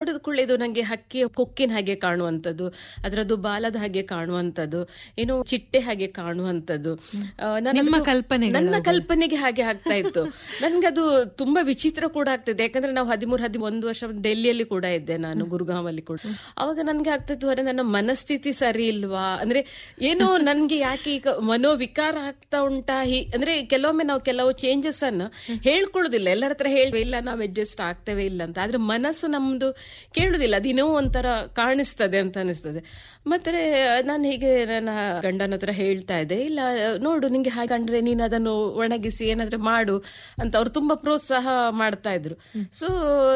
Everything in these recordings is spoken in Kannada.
ಹೊಡೆದ ಕೂಡಲೇ ಇದು ನಂಗೆ ಹಕ್ಕಿಯ ಕೊಕ್ಕಿನ ಹಾಗೆ ಕಾಣುವಂಥದ್ದು ಅದರದ್ದು ಬಾಲದ ಹಾಗೆ ಕಾಣುವಂಥದ್ದು ಏನೋ ಚಿಟ್ಟೆ ಹಾಗೆ ಕಾಣುವಂಥದ್ದು ಆ, ನಾನು ನಿಮ್ಮ ಅದನ್ನು- ಕಲ್ಪನೆಗಳು ನನ್ನ ಕಲ್ಪನೆಗೆ ಹಾಗೆ ಆಗ್ತಾ ಇತ್ತು ನನ್ಗದು ತುಂಬಾ ವಿಚಿತ್ರ ಕೂಡ ಆಗ್ತಿದೆ ಯಾಕಂದ್ರೆ ನಾವು ಹದಿಮೂರು ಹದಿಮೂರು ವರ್ಷ ಡೆಲ್ಲಿಯಲ್ಲಿ ಕೂಡ ಇದ್ದೆ ನಾನು ಗುರುಗಾಂವಲ್ಲಿ ಕೂಡ ಅವಾಗ ನನ್ಗೆ ಆಗ್ತಿತ್ತು ಅರೆ ನನ್ನ ಮನಸ್ಥಿತಿ ಸರಿ ಇಲ್ವಾ ಅಂದ್ರೆ ಏನೋ ನನ್ಗೆ ಯಾಕೆ ಈಗ ಮನೋವಿಕಾರ ಆಗ್ತಾ ಉಂಟಾ ಹಿ- ಅಂದ್ರೆ ಕೆಲವೊಮ್ಮೆ ನಾವು ಕೆಲವು ಚೇಂಜಸ್ ಅನ್ನು ಹೇಳ್ಕೊಳ್ಳೋದಿಲ್ಲ ಎಲ್ಲರ ಹತ್ರ ಹೇಳಿ ಇಲ್ಲ ನಾವು ಅಡ್ಜಸ್ಟ್ ಆಗ್ತೇವೆ ಇಲ್ಲ ಅಂತ ಆದ್ರೆ ಮನಸ್ಸು ನಮ್ದು ಕೇಳುದಿಲ್ಲ ಅದಿನ್ನೋ ಒಂಥರ ಕಾಣಿಸ್ತದೆ ಅಂತ ಅನಿಸ್ತದೆ ಮತ್ತೆ ನಾನು ಹೀಗೆ ನನ್ನ ಗಂಡನ ಹತ್ರ ಹೇಳ್ತಾ ಇದ್ದೆ ಇಲ್ಲ ನೋಡು ನಿಂಗೆ ಹಾಗೆ ಕಂಡ್ರೆ ನೀನು ಅದನ್ನು ಒಣಗಿಸಿ ಏನಾದ್ರೂ ಮಾಡು ಅಂತ ಅವ್ರು ತುಂಬಾ ಪ್ರೋತ್ಸಾಹ ಮಾಡ್ತಾ ಇದ್ರು ಸೊ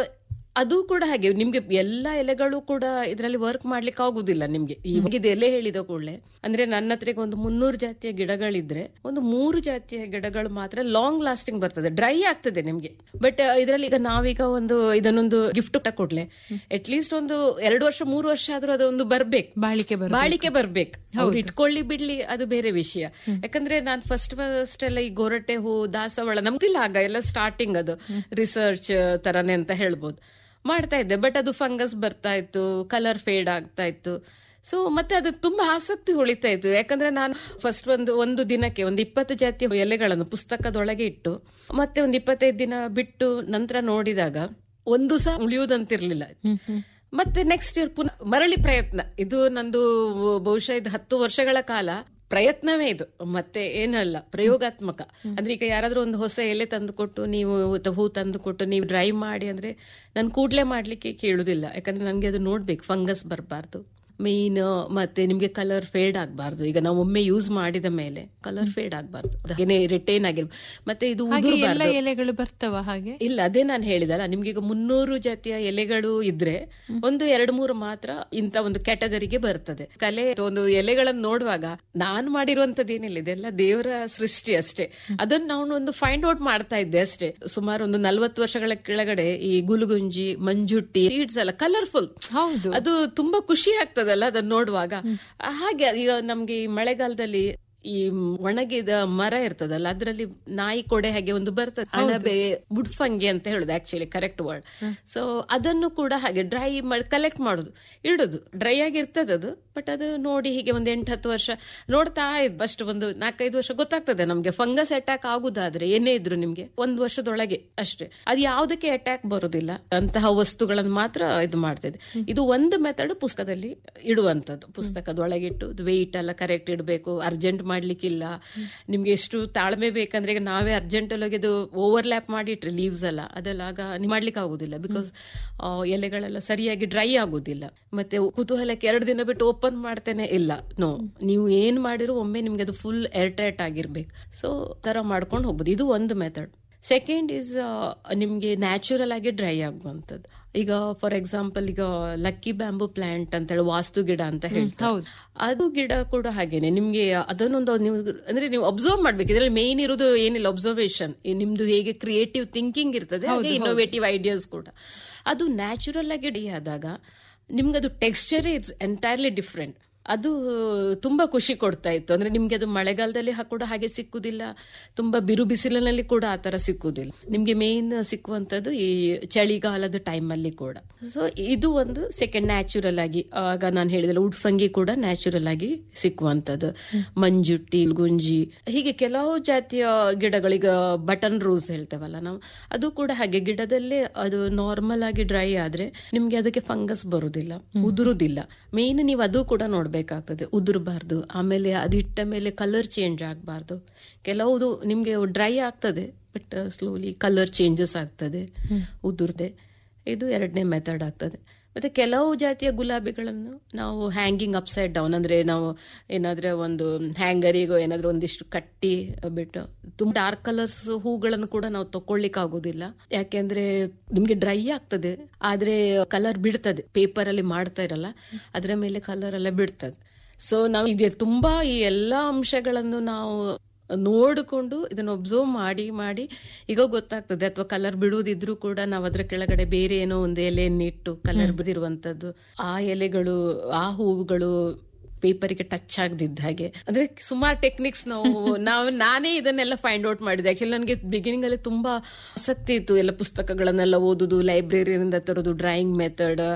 ಅದು ಕೂಡ ಹಾಗೆ ನಿಮ್ಗೆ ಎಲ್ಲಾ ಎಲೆಗಳು ಕೂಡ ಇದರಲ್ಲಿ ವರ್ಕ್ ಮಾಡ್ಲಿಕ್ಕೆ ಆಗುದಿಲ್ಲ ನಿಮ್ಗೆ ಇವಾಗ ಇದು ಎಲೆ ಹೇಳಿದ ಕೂಡಲೇ ಅಂದ್ರೆ ನನ್ನ ಹತ್ರ ಈಗ ಒಂದು ಮುನ್ನೂರು ಜಾತಿಯ ಗಿಡಗಳಿದ್ರೆ ಒಂದು ಮೂರು ಜಾತಿಯ ಗಿಡಗಳು ಮಾತ್ರ ಲಾಂಗ್ ಲಾಸ್ಟಿಂಗ್ ಬರ್ತದೆ ಡ್ರೈ ಆಗ್ತದೆ ನಿಮ್ಗೆ ಬಟ್ ಇದರಲ್ಲಿ ಈಗ ನಾವೀಗ ಒಂದು ಇದನ್ನೊಂದು ಗಿಫ್ಟ್ ಕೊಡ್ಲೆ ಅಟ್ ಲೀಸ್ಟ್ ಒಂದು ಎರಡು ವರ್ಷ ಮೂರು ವರ್ಷ ಆದ್ರೂ ಅದೊಂದು ಬರ್ಬೇಕು ಬಾಳಿಕೆ ಬರ ಬಾಳಿಕೆ ಬರ್ಬೇಕು ಅವ್ರು ಇಟ್ಕೊಳ್ಳಿ ಬಿಡ್ಲಿ ಅದು ಬೇರೆ ವಿಷಯ ಯಾಕಂದ್ರೆ ನಾನು ಫಸ್ಟ್ ಫಸ್ಟ್ ಎಲ್ಲ ಈ ಗೊರಟೆ ಹೂ ದಾಸವಾಳ ನಮ್ದಿಲ್ಲ ಆಗ ಎಲ್ಲ ಸ್ಟಾರ್ಟಿಂಗ್ ಅದು ರಿಸರ್ಚ್ ತರನೇ ಅಂತ ಹೇಳ್ಬೋದು ಮಾಡ್ತಾ ಇದ್ದೆ ಬಟ್ ಅದು ಫಂಗಸ್ ಬರ್ತಾ ಇತ್ತು ಕಲರ್ ಫೇಡ್ ಆಗ್ತಾ ಇತ್ತು ಸೊ ಮತ್ತೆ ಅದು ತುಂಬಾ ಆಸಕ್ತಿ ಉಳಿತಾ ಇತ್ತು ಯಾಕಂದ್ರೆ ನಾನು ಫಸ್ಟ್ ಒಂದು ಒಂದು ದಿನಕ್ಕೆ ಒಂದು ಇಪ್ಪತ್ತು ಜಾತಿಯ ಎಲೆಗಳನ್ನು ಪುಸ್ತಕದೊಳಗೆ ಇಟ್ಟು ಮತ್ತೆ ಒಂದು ಇಪ್ಪತ್ತೈದು ದಿನ ಬಿಟ್ಟು ನಂತರ ನೋಡಿದಾಗ ಒಂದು ಸಹ ಉಳಿಯುವುದಂತಿರ್ಲಿಲ್ಲ ಮತ್ತೆ ನೆಕ್ಸ್ಟ್ ಇಯರ್ ಪುನಃ ಮರಳಿ ಪ್ರಯತ್ನ ಇದು ನಂದು ಬಹುಶಃ ಇದು ಹತ್ತು ವರ್ಷಗಳ ಕಾಲ ಪ್ರಯತ್ನವೇ ಇದು ಮತ್ತೆ ಏನಲ್ಲ ಪ್ರಯೋಗಾತ್ಮಕ ಅಂದ್ರೆ ಈಗ ಯಾರಾದ್ರೂ ಒಂದು ಹೊಸ ಎಲೆ ತಂದು ಕೊಟ್ಟು ನೀವು ತ- ಹೂ ತಂದು ಕೊಟ್ಟು ನೀವು ಡ್ರೈ ಮಾಡಿ ಅಂದ್ರೆ ನಾನು ಕೂಡ್ಲೆ ಮಾಡ್ಲಿಕ್ಕೆ ಕೇಳುದಿಲ್ಲ ಯಾಕಂದ್ರೆ ನನಗೆ ಅದು ನೋಡ್ಬೇಕು ಫಂಗಸ್ ಬರಬಾರ್ದು ಮೇನ್ ಮತ್ತೆ ನಿಮ್ಗೆ ಕಲರ್ ಫೇಡ್ ಆಗಬಾರ್ದು ಈಗ ನಾವು ಒಮ್ಮೆ ಯೂಸ್ ಮಾಡಿದ ಮೇಲೆ ಕಲರ್ ಫೇಡ್ ಆಗಬಾರ್ದು ಹಾಗೇನೆ ರಿಟೈನ್ ಆಗಿರ್ಬೇಕು ಮತ್ತೆ ಇದು ಹಾಗೆ ಎಲ್ಲ ಉದುರಬಾರ್ದು ಎಲೆಗಳು ಬರ್ತವ ಹಾಗೆ ಇಲ್ಲ ಅದೇ ನಾನು ಹೇಳಿದಲ್ಲ ನಿಮ್ಗೆ ಈಗ ಮುನ್ನೂರು ಜಾತಿಯ ಎಲೆಗಳು ಇದ್ರೆ ಒಂದು ಎರಡು ಮೂರು ಮಾತ್ರ ಇಂತ ಒಂದು ಕ್ಯಾಟಗರಿಗೆ ಬರ್ತದೆ ಕಲೆ ಅಥವಾ ಒಂದು ಎಲೆಗಳನ್ನು ನೋಡುವಾಗ ನಾನು ಮಾಡಿರುವಂತದ್ದು ಏನಿಲ್ಲ ಇದೆಲ್ಲ ದೇವರ ಸೃಷ್ಟಿ ಅಷ್ಟೇ ಅದನ್ನ ನಾನು ಒಂದು ಫೈಂಡ್ ಔಟ್ ಮಾಡ್ತಾ ಇದ್ದೆ ಅಷ್ಟೇ ಸುಮಾರು ಒಂದು ನಲ್ವತ್ತು ವರ್ಷಗಳ ಕೆಳಗಡೆ ಈ ಗುಲುಗುಂಜಿ ಮಂಜುಟ್ಟಿ ಸೀಡ್ಸ್ ಎಲ್ಲ ಕಲರ್ಫುಲ್ ಹೌದು ಅದು ತುಂಬಾ ಖುಷಿ ಆಗ್ತದಲ್ಲ ಅದನ್ನ ನೋಡುವಾಗ ಹಾಗೆ ಈಗ ನಮ್ಗೆ ಈ ಮಳೆಗಾಲದಲ್ಲಿ ಈ ಒಣಗಿದ ಮರ ಇರ್ತದಲ್ಲ ಅದರಲ್ಲಿ ನಾಯಿ ಕೊಡೆ ಹಾಗೆ ಒಂದು ಬರ್ತದೆ ಅಣಬೆ ಮುಡ್ಫಂಗಿ ಅಂತ ಹೇಳುದು ಆಕ್ಚುಲಿ ಕರೆಕ್ಟ್ ವರ್ಡ್ ಸೊ ಅದನ್ನು ಕೂಡ ಹಾಗೆ ಡ್ರೈ ಮಾಡಿ ಕಲೆಕ್ಟ್ ಮಾಡುದು ಇಡುದು ಡ್ರೈ ಆಗಿರ್ತದೆ ಅದು ಬಟ್ ಅದು ನೋಡಿ ಹೀಗೆ ಒಂದು ಎಂಟು ಹತ್ತು ವರ್ಷ ನೋಡ್ತಾ ಇದ್ ಅಷ್ಟು ಒಂದು ನಾಲ್ಕೈದು ವರ್ಷ ಗೊತ್ತಾಗ್ತದೆ ನಮ್ಗೆ ಫಂಗಸ್ ಅಟ್ಯಾಕ್ ಆಗುದಾದ್ರೆ ಏನೇ ಇದ್ರು ನಿಮ್ಗೆ ಒಂದು ವರ್ಷದೊಳಗೆ ಅಷ್ಟೇ ಅದು ಯಾವುದಕ್ಕೆ ಅಟ್ಯಾಕ್ ಬರುದಿಲ್ಲ ಅಂತಹ ವಸ್ತುಗಳನ್ನು ಮಾತ್ರ ಇದು ಮಾಡ್ತಿದೆ ಇದು ಒಂದು ಮೆಥಡ್ ಪುಸ್ತಕದಲ್ಲಿ ಇಡುವಂತದ್ದು ಪುಸ್ತಕದೊಳಗಿಟ್ಟು ವೆಯ್ಟ್ ಎಲ್ಲ ಕರೆಕ್ಟ್ ಇಡಬೇಕು ಅರ್ಜೆಂಟ್ ಮಾಡ್ಲಿಕ್ಕಿಲ್ಲ ನಿಮ್ಗೆ ಎಷ್ಟು ತಾಳ್ಮೆ ಬೇಕಂದ್ರೆ ಈಗ ನಾವೇ ಅರ್ಜೆಂಟ್ ಅಲ್ಲಿ ಅದು ಓವರ್ಲ್ಯಾಪ್ ಮಾಡಿಟ್ರೆ ಲೀವ್ಸ್ ಎಲ್ಲ ಅದೆಲ್ಲ ಆಗ ನೀವು ಮಾಡ್ಲಿಕ್ಕೆ ಆಗುದಿಲ್ಲ ಬಿಕಾಸ್ ಎಲೆಗಳೆಲ್ಲ ಸರಿಯಾಗಿ ಡ್ರೈ ಆಗುದಿಲ್ಲ ಮತ್ತೆ ಕುತೂಹಲಕ್ಕೆ ಎರಡು ದಿನ ಬಿಟ್ಟು ಓಪನ್ ಮಾಡ್ತೇನೆ ಇಲ್ಲ ನೋ ನೀವು ಏನ್ ಮಾಡಿರೋ ಒಮ್ಮೆ ನಿಮ್ಗೆ ಅದು ಫುಲ್ ಏರ್ ಟೈಟ್ ಆಗಿರ್ಬೇಕು ಸೊ ತರ ಮಾಡ್ಕೊಂಡು ಹೋಗ್ಬೋದು ಇದು ಒಂದು ಮೆಥಡ್ ಸೆಕೆಂಡ್ ಇಸ್ ನಿಮ್ಗೆ ನ್ಯಾಚುರಲ್ ಆಗಿ ಡ್ರೈ ಆಗುವಂಥದ್ದು ಈಗ ಫಾರ್ ಎಕ್ಸಾಂಪಲ್ ಈಗ ಲಕ್ಕಿ ಬ್ಯಾಂಬು ಪ್ಲಾಂಟ್ ಅಂತ ಹೇಳಿ ವಾಸ್ತು ಗಿಡ ಅಂತ ಹೇಳ್ತಾರೆ ಅದು ಗಿಡ ಕೂಡ ಹಾಗೇನೆ ನಿಮ್ಗೆ ಅದನ್ನೊಂದು ನೀವು ಅಂದ್ರೆ ನೀವು ಅಬ್ಸರ್ವ್ ಮಾಡ್ಬೇಕು ಇದ್ರಲ್ಲಿ ಮೇನ್ ಇರೋದು ಏನಿಲ್ಲ ಅಬ್ಸರ್ವೇಷನ್ ನಿಮ್ದು ಹೇಗೆ ಕ್ರಿಯೇಟಿವ್ ಥಿಂಕಿಂಗ್ ಇರ್ತದೆ ಹಾಗೆ ಇನ್ನೋವೇಟಿವ್ ಐಡಿಯಾಸ್ ಕೂಡ ಅದು ನ್ಯಾಚುರಲ್ ಆಗಿ ಡಿ ಆದಾಗ ನಿಮ್ಗೆ ಅದು ಟೆಕ್ಸ್ಚರ್ ಇಟ್ಸ್ ಎಂಟೈರ್ಲಿ ಡಿಫ್ರೆಂಟ್ ಅದು ತುಂಬಾ ಖುಷಿ ಕೊಡ್ತಾ ಇತ್ತು ಅಂದ್ರೆ ನಿಮ್ಗೆ ಅದು ಮಳೆಗಾಲದಲ್ಲಿ ಹ- ಕೂಡ ಹಾಗೆ ಸಿಕ್ಕುದಿಲ್ಲ ತುಂಬಾ ಬಿರು ಬಿಸಿಲಿನಲ್ಲಿ ಕೂಡ ಆ ತರ ಸಿಕ್ಕುದಿಲ್ಲ ನಿಮ್ಗೆ ಮೇನ್ ಸಿಕ್ಕುವಂತದ್ದು ಈ ಚಳಿಗಾಲದ ಟೈಮ್ ಅಲ್ಲಿ ಕೂಡ ಸೊ ಇದು ಒಂದು ಸೆಕೆಂಡ್ ನ್ಯಾಚುರಲ್ ಆಗಿ ಆಗ ನಾನು ಹೇಳಿದಲ್ಲ ಉಡ್ಫಂಗಿ ಕೂಡ ನ್ಯಾಚುರಲ್ ಆಗಿ ಸಿಕ್ಕುವಂತದ್ದು ಮಂಜುಟ್ಟಿ ಗುಂಜಿ ಹೀಗೆ ಕೆಲವು ಜಾತಿಯ ಗಿಡಗಳು ಈಗ ಬಟನ್ ರೋಸ್ ಹೇಳ್ತೇವಲ್ಲ ನಾವು ಅದು ಕೂಡ ಹಾಗೆ ಗಿಡದಲ್ಲೇ ಅದು ನಾರ್ಮಲ್ ಆಗಿ ಡ್ರೈ ಆದ್ರೆ ನಿಮ್ಗೆ ಅದಕ್ಕೆ ಫಂಗಸ್ ಬರುದಿಲ್ಲ ಉದುರುದಿಲ್ಲ ಮೇನ್ ನೀವು ಅದು ಕೂಡ ನೋಡ್ಬೇಕಾಗ್ತದೆ ಉದುರಬಾರ್ದು ಆಮೇಲೆ ಅದಿಟ್ಟ ಮೇಲೆ ಕಲರ್ ಚೇಂಜ್ ಆಗಬಾರ್ದು ಕೆಲವುದು ನಿಮ್ಗೆ ಡ್ರೈ ಆಗ್ತದೆ ಬಟ್ ಸ್ಲೋಲಿ ಕಲರ್ ಚೇಂಜಸ್ ಆಗ್ತದೆ ಉದುರ್ದೆ ಇದು ಎರಡನೇ ಮೆಥಡ್ ಆಗ್ತದೆ ಮತ್ತೆ ಕೆಲವು ಜಾತಿಯ ಗುಲಾಬಿಗಳನ್ನು ನಾವು ಹ್ಯಾಂಗಿಂಗ್ ಅಪ್ಸೈಡ್ ಡೌನ್ ಅಂದ್ರೆ ನಾವು ಏನಾದ್ರೆ ಒಂದು ಹ್ಯಾಂಗರಿಗೋ ಏನಾದ್ರೂ ಒಂದಿಷ್ಟು ಕಟ್ಟಿ ಬಿಟ್ಟು ತುಂಬ ಡಾರ್ಕ್ ಕಲರ್ಸ್ ಹೂಗಳನ್ನು ಕೂಡ ನಾವು ತಕೊಳ್ಳಿಕ್ ಆಗುದಿಲ್ಲ ಯಾಕೆಂದ್ರೆ ನಿಮ್ಗೆ ಡ್ರೈ ಆಗ್ತದೆ ಆದ್ರೆ ಕಲರ್ ಬಿಡ್ತದೆ ಪೇಪರ್ ಅಲ್ಲಿ ಮಾಡ್ತಾ ಇರಲ್ಲ ಅದರ ಮೇಲೆ ಕಲರ್ ಎಲ್ಲ ಬಿಡ್ತದೆ ಸೊ ನಾವು ಇದೆ ತುಂಬಾ ಈ ಎಲ್ಲಾ ಅಂಶಗಳನ್ನು ನಾವು ನೋಡಿಕೊಂಡು ಇದನ್ನ ಒಬ್ಸರ್ವ್ ಮಾಡಿ ಮಾಡಿ ಈಗ ಗೊತ್ತಾಗ್ತದೆ ಅಥವಾ ಕಲರ್ ಬಿಡುವುದಿದ್ರು ಕೂಡ ನಾವು ಅದ್ರ ಕೆಳಗಡೆ ಬೇರೆ ಏನೋ ಒಂದು ಎಲೆಯನ್ನಿಟ್ಟು ಕಲರ್ ಬಿಡಿರುವಂತದ್ದು ಆ ಎಲೆಗಳು ಆ ಹೂವುಗಳು ಪೇಪರಿಗೆ ಟಚ್ ಆಗದಿದ್ದ ಹಾಗೆ ಅಂದ್ರೆ ಸುಮಾರು ಟೆಕ್ನಿಕ್ಸ್ ನಾವು ನಾವು ನಾನೇ ಇದನ್ನೆಲ್ಲ ಫೈಂಡ್ ಔಟ್ ಮಾಡಿದೆ ಆಕ್ಚುಲಿ ನನಗೆ ಬಿಗಿನಿಂಗ್ ಅಲ್ಲಿ ತುಂಬಾ ಆಸಕ್ತಿ ಇತ್ತು ಎಲ್ಲ ಪುಸ್ತಕಗಳನ್ನೆಲ್ಲ ಓದುದು ಲೈಬ್ರರಿಯಿಂದ ತರೋದು ಡ್ರಾಯಿಂಗ್ ಮೆಥಡ್